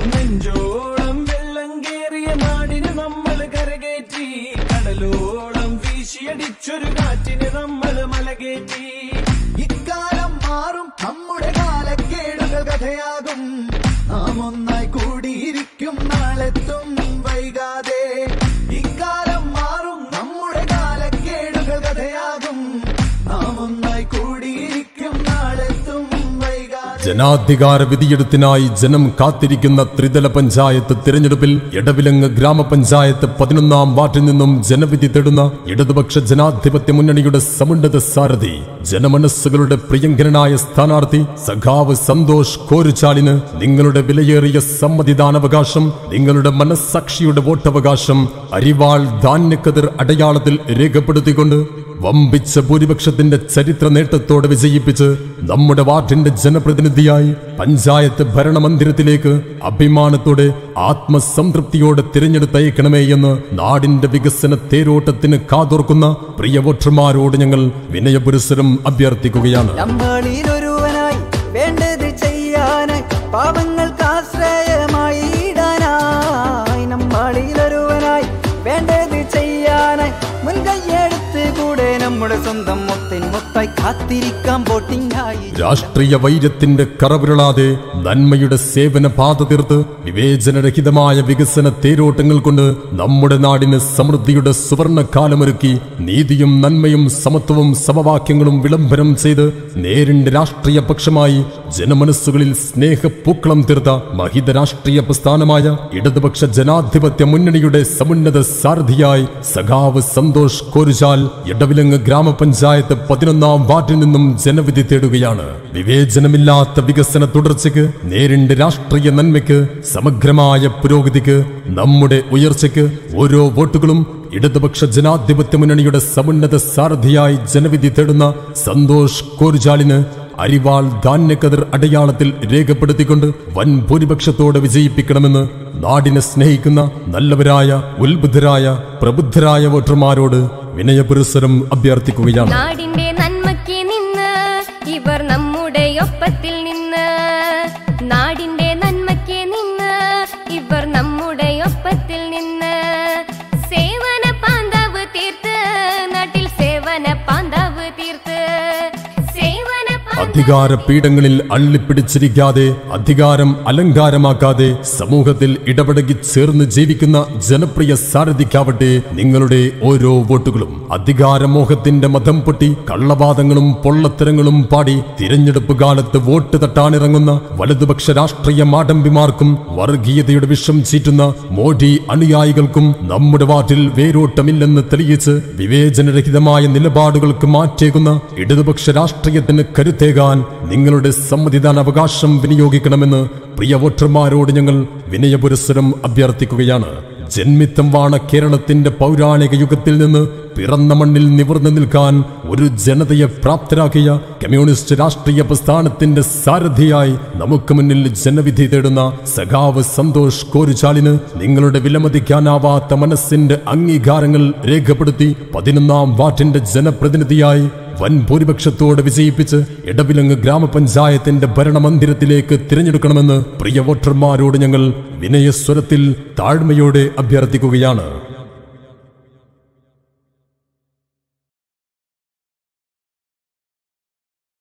നെഞ്ചോളം വെള്ളം കേറിയ നാടിന് നമ്മൾ കരകയറ്റി കടലോളം വീശിയടിച്ചൊരു കാറ്റിന് നമ്മൾ മലകേറ്റി ഇക്കാലം മാറും നമ്മുടെ കാലക്കേടുകൾ കഥയാകും നാം ഒന്നായി കൂടിയിരിക്കും നാളെത്തും വൈകാതെ ഇക്കാലം മാറും നമ്മുടെ കാലക്കേടുകൾ കഥയാകും നാം ഒന്നായി കൂടിയിരിക്കും നാളെത്തും വൈകാതെ ജനാധികാര വിധിയെടുത്തിനായി ജനം കാത്തിരിക്കുന്ന ത്രിതല പഞ്ചായത്ത് തിരഞ്ഞെടുപ്പിൽ ഇടവിലങ്ങ് ഗ്രാമപഞ്ചായത്ത് പതിനൊന്നാം വാർഡിൽ നിന്നും ജനവിധി തേടുന്ന ഇടതുപക്ഷ ജനാധിപത്യ മുന്നണിയുടെ സമുന്നത സാരഥി ജനമനസ്സുകളുടെ പ്രിയങ്കരനായ സ്ഥാനാർത്ഥി സഖാവ് സന്തോഷ് കോരുചാലിന് നിങ്ങളുടെ വിലയേറിയ സമ്മതിദാനാവകാശം നിങ്ങളുടെ മനസ്സാക്ഷിയുടെ വോട്ടവകാശം അരിവാൾ ധാന്യക്കതിർ അടയാളത്തിൽ രേഖപ്പെടുത്തിക്കൊണ്ട് വമ്പിച്ച ഭൂരിപക്ഷത്തിന്റെ ചരിത്ര നേട്ടത്തോടെ വിജയിപ്പിച്ച് നമ്മുടെ വാർഡിന്റെ ജനപ്രതിനിധിയായി പഞ്ചായത്ത് ഭരണമന്ദിരത്തിലേക്ക് അഭിമാനത്തോടെ ആത്മസംതൃപ്തിയോടെ തിരഞ്ഞെടുത്തയക്കണമേ എന്ന് നാടിന്റെ വികസന തേരോട്ടത്തിന് കാതോർക്കുന്ന പ്രിയ വോട്ടർമാരോട് ഞങ്ങൾ വിനയപുരസരം അഭ്യർത്ഥിക്കുകയാണ് നമ്മളിലൊരുവനായി വേണ്ടത് ചെയ്യാനായി പാപങ്ങൾക്ക് ആശ്രയമായി ഇടാനായി നമ്മളിലൊരുവനായി വേണ്ടത് ചെയ്യാനായി മുൻകൈയെടുത്ത് കൂടെ നമ്മുടെ സ്വന്തം മുത്തിൻ മുത്തായി കാത്തിരിക്കാം വോട്ടിംഗായി രാഷ്ട്രീയ വൈര്യത്തിന്റെ കറവിരളാതെ നന്മയുടെ സേവന പാത തീർത്ത് വിവേചനരഹിതമായ വികസന തേരോട്ടങ്ങൾ കൊണ്ട് നമ്മുടെ നാടിന് സമൃദ്ധിയുടെ സുവർണ കാലമൊരുക്കി നീതിയും നന്മയും സമത്വവും സമവാക്യങ്ങളും വിളംബരം ചെയ്ത് നേരിന്റെ രാഷ്ട്രീയ പക്ഷമായി ജനമനസ്സുകളിൽ സ്നേഹപ്പൂക്കളം തീർത്ത മഹിത രാഷ്ട്രീയ പ്രസ്ഥാനമായ ഇടതുപക്ഷ ജനാധിപത്യ മുന്നണിയുടെ സമുന്നത സാരഥിയായി സഖാവ് സന്തോഷ് കോരുചാൽ ഇടവിലങ്ങ് ഗ്രാമപഞ്ചായത്ത് പതിനൊന്നാം വാർഡിൽ നിന്നും ജനവിധി തേടുകയാണ് വിവേചനമില്ലാത്ത വികസന തുടർച്ചയ്ക്ക് നേരിന്റെ രാഷ്ട്രീയ നന്മയ്ക്ക് സമഗ്രമായ പുരോഗതിക്ക് നമ്മുടെ ഉയർച്ചയ്ക്ക് ഓരോ വോട്ടുകളും ഇടതുപക്ഷ ജനാധിപത്യ മുന്നണിയുടെ സമുന്നത സാരഥിയായി ജനവിധി തേടുന്ന സന്തോഷ് കോരുചാലിന് അരിവാൾ ധാന്യക്കതിർ അടയാളത്തിൽ രേഖപ്പെടുത്തിക്കൊണ്ട് വൻ ഭൂരിപക്ഷത്തോടെ വിജയിപ്പിക്കണമെന്ന് നാടിനെ സ്നേഹിക്കുന്ന നല്ലവരായ ഉത്ബുദ്ധരായ പ്രബുദ്ധരായ വോട്ടർമാരോട് വിനയപുരസ്സരം അഭ്യർത്ഥിക്കുകയാണ് നാടിന്റെ നന്മയ്ക്ക് നിന്ന് ഇവർ നമ്മുടെ ഒപ്പത്തിൽ നിന്ന് നാടിന്റെ നന്മയ്ക്ക് നിന്ന് ഇവർ നമ്മുടെ ഒപ്പത്തിൽ നിന്ന് സേവന പാന്താവ് തീർത്ത് നാട്ടിൽ സേവന പാന്താവ് തീർത്ത് സേവന പാന്താവ് അധികാര പീഠങ്ങളിൽ അള്ളിപ്പിടിച്ചിരിക്കാതെ അധികാരം അലങ്കാരമാക്കാതെ സമൂഹത്തിൽ ഇടപെടകി ചേർന്ന് ജീവിക്കുന്ന ജനപ്രിയ സാരഥിക്കാവട്ടെ നിങ്ങളുടെ ഓരോ വോട്ടുകളും അധികാരമോഹത്തിന്റെ മതം പൊട്ടി കള്ളവാദങ്ങളും പൊള്ളത്തരങ്ങളും പാടി തിരഞ്ഞെടുപ്പ് കാലത്ത് വോട്ട് തട്ടാനിറങ്ങുന്ന വലതുപക്ഷ രാഷ്ട്രീയ മാടമ്പിമാർക്കും വർഗീയതയുടെ വിഷം ചീറ്റുന്ന മോഡി അനുയായികൾക്കും നമ്മുടെ വാർഡിൽ വേരോട്ടമില്ലെന്ന് തെളിയിച്ച് വിവേചനരഹിതമായ നിലപാടുകൾക്ക് മാറ്റേകുന്ന ഇടതുപക്ഷ രാഷ്ട്രീയത്തിന് കരുത്തേകാൻ നിങ്ങളുടെ സമ്മതിദാന അവകാശം വിനിയോഗിക്കണമെന്ന് പ്രിയ വോട്ടർമാരോട് ഞങ്ങൾ വിനയപുരസ്സരം അഭ്യർത്ഥിക്കുകയാണ് ജന്മിത്തം വാണ കേരളത്തിന്റെ പൗരാണിക യുഗത്തിൽ നിന്ന് പിറന്ന മണ്ണിൽ നിവർന്നു നിൽക്കാൻ ഒരു ജനതയെ പ്രാപ്തരാക്കിയ കമ്മ്യൂണിസ്റ്റ് രാഷ്ട്രീയ പ്രസ്ഥാനത്തിന്റെ സാരഥിയായി നമുക്ക് മുന്നിൽ ജനവിധി തേടുന്ന സഖാവ് സന്തോഷ് കോരുചാലിന് നിങ്ങളുടെ വിലമതിക്കാനാവാത്ത മനസ്സിന്റെ അംഗീകാരങ്ങൾ രേഖപ്പെടുത്തി പതിനൊന്നാം വാർഡിന്റെ ജനപ്രതിനിധിയായി വൻ ഭൂരിപക്ഷത്തോടെ വിജയിപ്പിച്ച് ഇടവിലങ്ങ് ഗ്രാമപഞ്ചായത്തിന്റെ ഭരണമന്ദിരത്തിലേക്ക് തിരഞ്ഞെടുക്കണമെന്ന് പ്രിയ വോട്ടർമാരോട് ഞങ്ങൾ വിനയസ്വരത്തിൽ താഴ്മയോടെ അഭ്യർത്ഥിക്കുകയാണ്